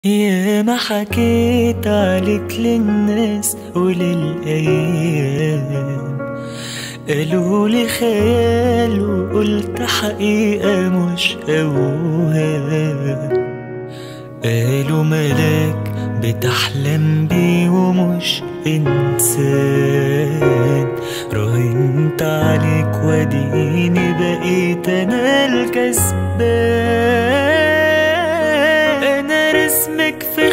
يا ما حكيت عليك للناس وللأيام قالوا لي خيال وقلت حقيقة مش أوهام قالوا ملاك بتحلم بيه ومش إنسان راهنت عليك وديني بقيت أنا الكسبان أنا رسمك في